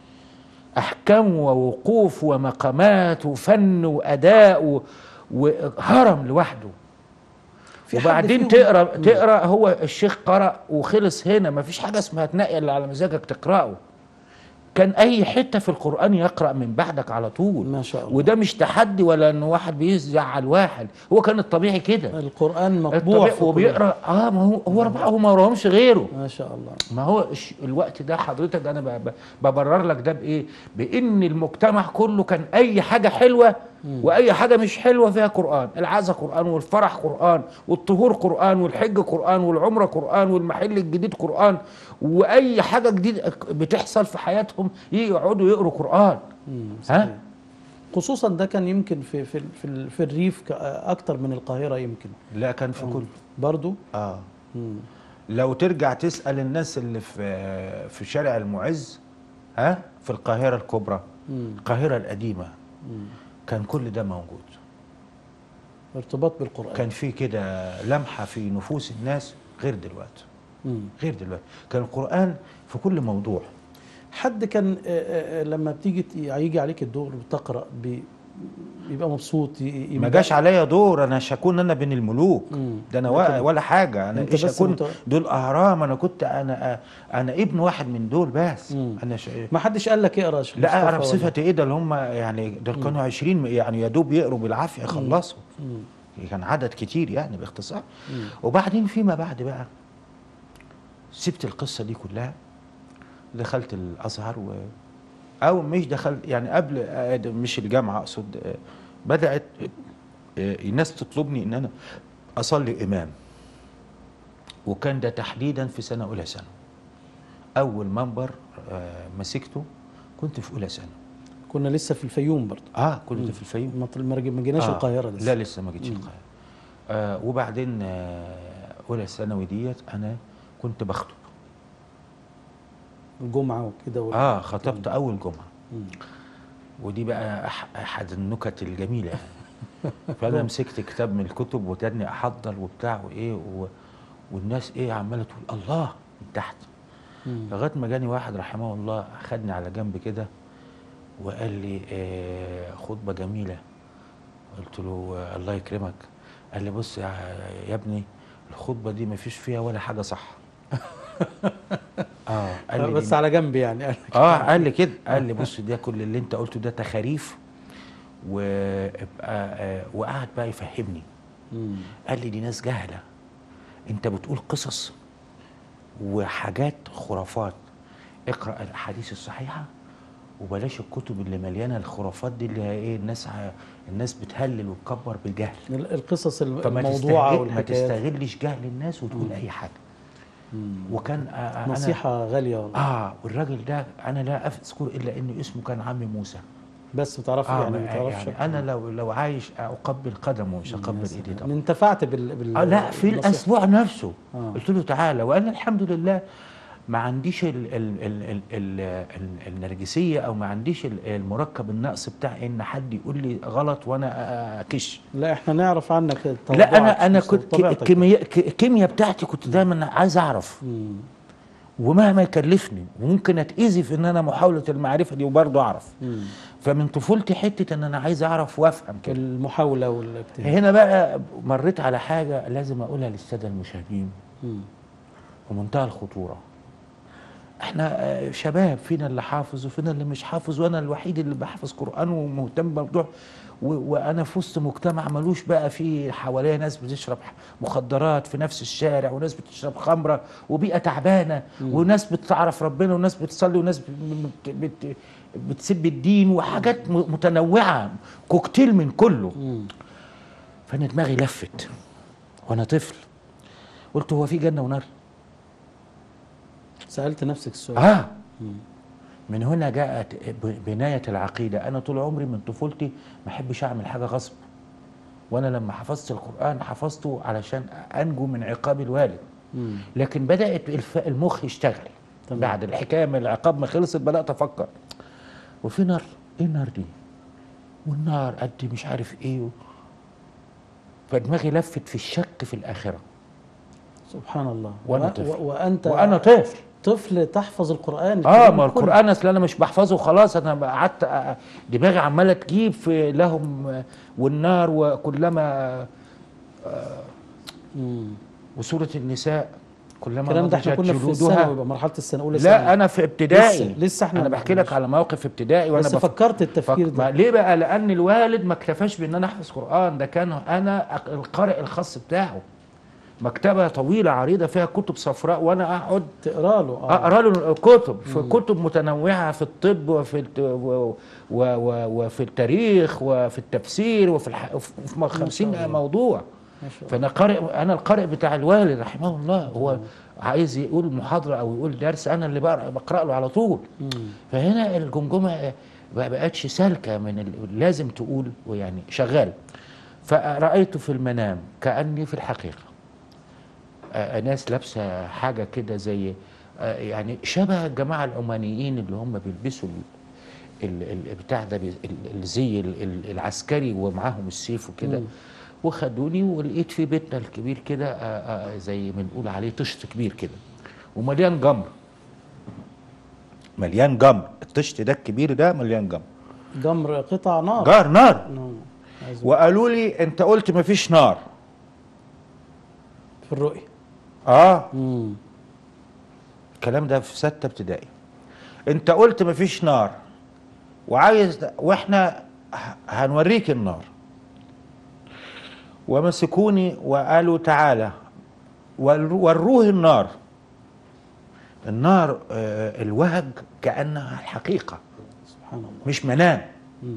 احكام ووقوف ومقامات وفن واداء و- وهرم لوحده في حد وبعدين فيهم- تقرا مم. تقرا هو الشيخ قرأ وخلص هنا ما فيش حاجه اسمها تنقي اللي على مزاجك تقراه كان اي حته في القران يقرا من بعدك على طول ما شاء الله وده مش تحدي ولا ان واحد بيزعل واحد هو كان الطبيعي كده القران مطبوع الطبيعي في كل- وبيقرا اه ما هو هو ربعه ما وراهمش غيره ما شاء الله ما هو الش- الوقت ده حضرتك انا ب- ب- ببرر لك ده بايه؟ بان المجتمع كله كان اي حاجه حلوه واي حاجه مش حلوه فيها قران، العزا قران والفرح قران والطهور قران والحج قران والعمره قران والمحل الجديد قران واي حاجه جديده بتحصل في حياتهم يقعدوا يقروا قران مم، ها؟ صحيح. خصوصا ده كان يمكن في في في, ال- في الريف ك- اكتر من القاهره يمكن لا كان في كله برضو اه مم. لو ترجع تسال الناس اللي في في شارع المعز ها في القاهره الكبرى مم. القاهره القديمه مم. كان كل ده موجود ارتباط بالقران كان في كده لمحه في نفوس الناس غير دلوقتي مم. غير دلوقتي كان القران في كل موضوع حد كان آه، آه، آه، لما بتيجي ت- يجي عليك الدور وتقرا بي- بيبقى مبسوط ي- ي- ما جاش عليا دور انا مش هكون انا بين الملوك مم. ده انا لكن ولا, ولا حاجه انا أنت ايش بس هكون مت- دول اهرام انا كنت انا انا ابن واحد من دول بس مم. انا ش... ما حدش قال لك اقرا يا شيخ لا مصطفى اعرف ولا- صفتي ايه ده اللي هم يعني دول كانوا 20 يعني يا دوب يقروا بالعافيه يخلصوا مم. كان عدد كتير يعني باختصار مم. وبعدين فيما بعد بقى سبت القصه دي كلها دخلت الازهر و او مش دخلت يعني قبل آه، ده مش الجامعه اقصد آه، بدات آه، الناس تطلبني ان انا اصلي امام وكان ده تحديدا في سنه اولى ثانوي اول منبر آه، مسكته كنت في اولى ثانوي كنا لسه في الفيوم برضو اه كنت مم. في الفيوم ما طل- ما رج- ما جيناش آه، القاهره لسه لا لسه ما جيتش مم. القاهره آه وبعدين آه اولى ثانوي ديت انا كنت بخطب الجمعه وكده وال- اه خطبت اول جمعه مم. ودي بقى أح احد النكت الجميله يعني فانا مسكت كتاب من الكتب وتاني احضر وبتاع وايه و... والناس ايه عماله تقول الله من تحت مم. لغايه ما جاني واحد رحمه الله خدني على جنب كده وقال لي آه خطبه جميله قلت له آه الله يكرمك قال لي بص يا, يا ابني الخطبه دي ما فيش فيها ولا حاجه صح اه قال لي بس دي- على جنب يعني قال لك. اه قال لي كده قال لي بص ده كل اللي انت قلته ده تخاريف وابقى آه وقعد بقى يفهمني مم. قال لي دي ناس جهله انت بتقول قصص وحاجات خرافات اقرا الاحاديث الصحيحه وبلاش الكتب اللي مليانه الخرافات دي اللي هي ايه الناس ع- الناس بتهلل وتكبر بالجهل ال- القصص الم- فما الموضوعه تستغل ما والحكايات تستغلش جهل الناس وتقول مم. اي حاجه مم. وكان آه آه أنا- نصيحه غاليه والله اه والراجل ده انا لا اذكر الا انه اسمه كان عمي موسى بس ما تعرفش آه يعني ما تعرفش يعني انا لو لو عايش اقبل قدمه مش اقبل ايديه طبعا أنا انتفعت بال, بال... آه لا في بالنصيحة. الاسبوع نفسه آه. قلت له تعالى وانا الحمد لله ما عنديش ال ال ال ال ال ال النرجسيه او ما عنديش ال- المركب النقص بتاع ان حد يقول لي غلط وانا اكش لا احنا نعرف عنك لا تواضعك انا انا في كنت طبيعتك. الكيمياء الكيمياء بتاعتي كنت دايما عايز اعرف مم. ومهما يكلفني وممكن اتاذي في ان انا محاوله المعرفه دي وبرضه اعرف مم. فمن طفولتي حته ان انا عايز اعرف وافهم كده المحاوله والاجتهاد هنا بقى مريت على حاجه لازم اقولها للساده المشاهدين مم. ومنتهى الخطوره احنا آه، شباب فينا اللي حافظ وفينا اللي مش حافظ وانا الوحيد اللي بحفظ قران ومهتم بموضوع و- وانا في وسط مجتمع ملوش بقى في حواليا ناس بتشرب مخدرات في نفس الشارع وناس بتشرب خمره وبيئه تعبانه وناس بتعرف ربنا وناس بتصلي وناس بت بت بتسب الدين وحاجات م- متنوعه كوكتيل من كله مم. فانا دماغي لفت وانا طفل قلت هو في جنه ونار سالت نفسك السؤال اه مم. من هنا جاءت ب- بناية العقيدة أنا طول عمري من طفولتي ما أحبش أعمل حاجة غصب وأنا لما حفظت القرآن حفظته علشان أنجو من عقاب الوالد مم. لكن بدأت الف- المخ يشتغل تمام. بعد الحكاية من العقاب ما خلصت بدأت أفكر وفي نار إيه النار دي والنار قد مش عارف إيه و... فدماغي لفت في الشك في الآخرة سبحان الله وأنا و- طفل. و- وانت وأنا طفل طفل تحفظ القران اه الكريم ما كله. القران اصل انا مش بحفظه خلاص انا بقى قعدت أ- دماغي عماله تجيب في لهم والنار وكلما آه، وسورة النساء كلما الكلام ده احنا نضجت كنا في جلودها الثانوي بقى مرحله السنه اولى ثانوي. لا انا في ابتدائي لسه, لسه احنا انا بحكي لك على موقف ابتدائي وانا بس بف- فكرت التفكير فك- ده. ما- ليه بقى لان الوالد ما اكتفاش بان انا احفظ قران ده كان انا أق- القارئ الخاص بتاعه مكتبه طويله عريضه فيها كتب صفراء وانا اقعد تقرا له آه. اقرا له كتب في كتب متنوعه في الطب وفي الت... و... و... و... وفي التاريخ وفي التفسير وفي الح... في 50 موضوع ما شاء الله. فانا قارئ انا القارئ بتاع الوالد رحمه الله هو عايز يقول محاضره او يقول درس انا اللي بقرا بقرا له على طول فهنا الجمجمه ما بقتش سالكه من ال... لازم تقول ويعني شغال فرأيت في المنام كأني في الحقيقة آه، ناس لابسة حاجة كده زي آه، يعني شبه الجماعة العمانيين اللي هم بيلبسوا ال- ال- ال- بتاع ده بي- ال- الزي ال- ال- العسكري ومعاهم السيف وكده مم. وخدوني ولقيت في بيتنا الكبير كده آه، آه، زي ما نقول عليه طشت كبير كده ومليان جمر مليان جمر الطشت ده الكبير ده مليان جمر جمر قطع نار جار نار نعم. عايز- وقالوا لي انت قلت مفيش نار في الرؤيه اه مم. الكلام ده في ستة ابتدائي انت قلت مفيش نار وعايز واحنا ه- هنوريك النار ومسكوني وقالوا تعالى ور- وروه النار النار آه، الوهج كأنها الحقيقة سبحان الله مش منام مم.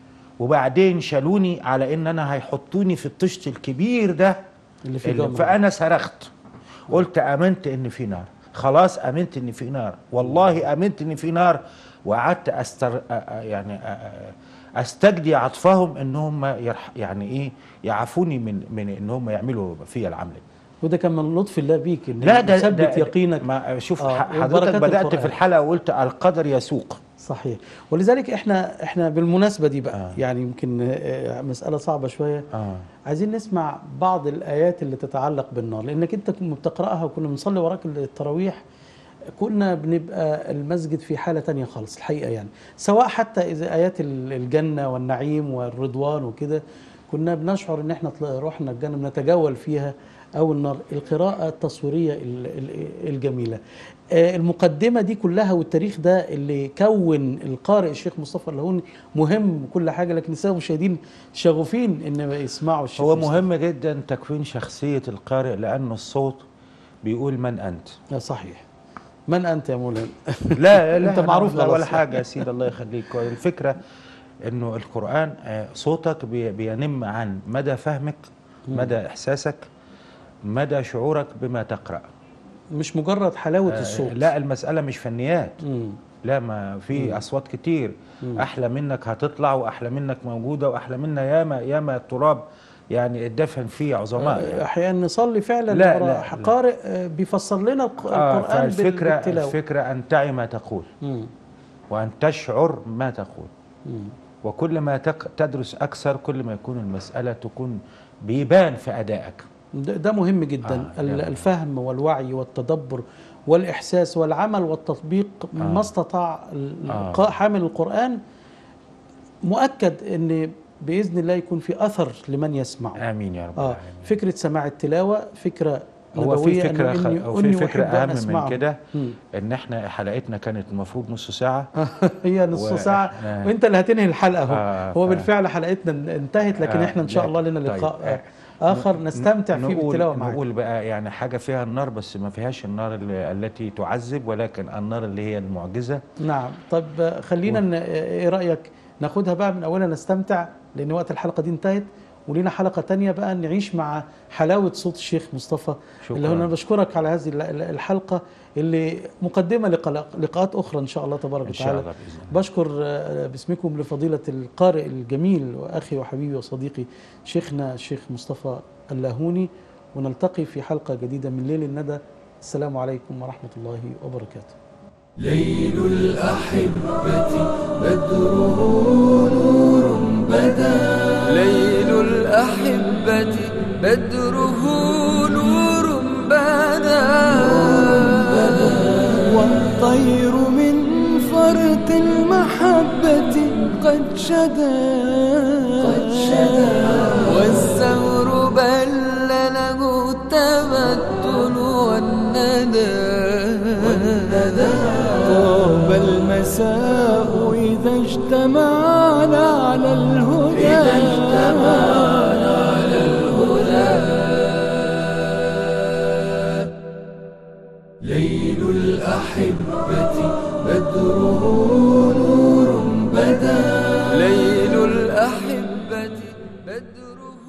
وبعدين شالوني على ان انا هيحطوني في الطشت الكبير ده اللي فيه اللي جمر فانا صرخت قلت امنت ان في نار خلاص امنت ان في نار والله امنت ان في نار وقعدت استر أ- أ- يعني أ- أ- استجدي عطفهم ان هم يرح يعني ايه يعافوني من من ان هم يعملوا فيا العمل ده. وده كان من لطف الله بيك ان لا ده يثبت ده يقينك ما شوف آه، ح- حضرتك وبركات بدات القرآن. في الحلقه وقلت القدر يسوق صحيح ولذلك احنا احنا بالمناسبه دي بقى آه. آه. يعني يمكن آه، مساله صعبه شويه اه عايزين نسمع بعض الايات اللي تتعلق بالنار لانك انت كنت بتقراها وكنا بنصلي وراك التراويح كنا بنبقى المسجد في حالة تانية خالص الحقيقة يعني سواء حتى إذا آيات ال- الجنة والنعيم والرضوان وكده كنا بنشعر إن إحنا طل- رحنا الجنة بنتجول فيها أو النار القراءة التصويرية ال- ال- الجميلة آه، المقدمة دي كلها والتاريخ ده اللي كون القارئ الشيخ مصطفى اللهوني مهم كل حاجة لكن السادة المشاهدين شغوفين إن يسمعوا الشيخ هو مصطفى. مهم جدا تكوين شخصيه القارئ لانه الصوت بيقول من انت آه، صحيح من أنت يا مولانا لا لا أنت أنا معروف لا ولا خلاص. حاجه يا سيدي الله يخليك الفكره انه القران آه، صوتك بي- بينم عن مدى فهمك مدى احساسك مدى شعورك بما تقرا مش مجرد حلاوة آه، الصوت لا المساله مش فنيات مم. لا ما في اصوات كتير مم. احلى منك هتطلع واحلى منك موجوده واحلى منا ياما ياما التراب يعني اتدفن فيه عظماء يعني. احيانا نصلي فعلا لا، ورا لا، لا. قارئ آه، بيفسر لنا الق- آه القران بال- فالفكره بالتلاوه الفكره ان تعي ما تقول مم. وان تشعر ما تقول مم. وكل ما تق- تدرس اكثر كل ما يكون المساله تكون بيبان في ادائك ده ده مهم جدا آه، ال- ده- الفهم والوعي والتدبر والاحساس والعمل والتطبيق ما استطاع ال- آه. الق- حامل القران مؤكد ان باذن الله يكون في اثر لمن يسمعه امين يا رب اه العالمين فكره سماع التلاوه فكره هو في نبوية فكره إنه خ... إني- أو في إني فكره أحب أن اهم من أسمعه. كده مم. ان احنا حلقتنا كانت المفروض نص ساعه هي نص و- ساعة إحنا- وانت اللي هتنهي الحلقة اهو آه، هو ف- بالفعل حلقتنا انتهت لكن آه، احنا ان شاء لكن- الله لنا طيب، لقاء آه، آه، اخر نستمتع فيه نقول بالتلاوة معاك نقول بقى يعني حاجه فيها النار بس ما فيهاش النار اللي التي تعذب ولكن النار اللي هي المعجزه نعم طب آه، خلينا ن- ايه رأيك ناخدها بقى من اولها نستمتع لان وقت الحلقة دي انتهت ولينا حلقة تانية بقى نعيش مع حلاوة صوت الشيخ مصطفى شكراً. اللي هو انا بشكرك على هذه ال- ال- الحلقة اللي مقدمة لقلا- لقاءات اخرى ان شاء الله تبارك ان شاء وتعالى الله باذن الله بشكر آه، باسمكم لفضيلة القارئ الجميل وأخي وحبيبي وصديقي شيخنا الشيخ مصطفى اللاهوني ونلتقي في حلقة جديدة من ليل الندى السلام عليكم ورحمة الله وبركاته ليل الأحبة بدره نور بدا ليل الأحبة بدره نور بدا والطير من فرط المحبة قد شدا والزهر بل له والمساء إذا اجتمعنا على الهدى إذا اجتمعنا على الهدى ليل الأحبة بدره نور بدا ليل الأحبة بدره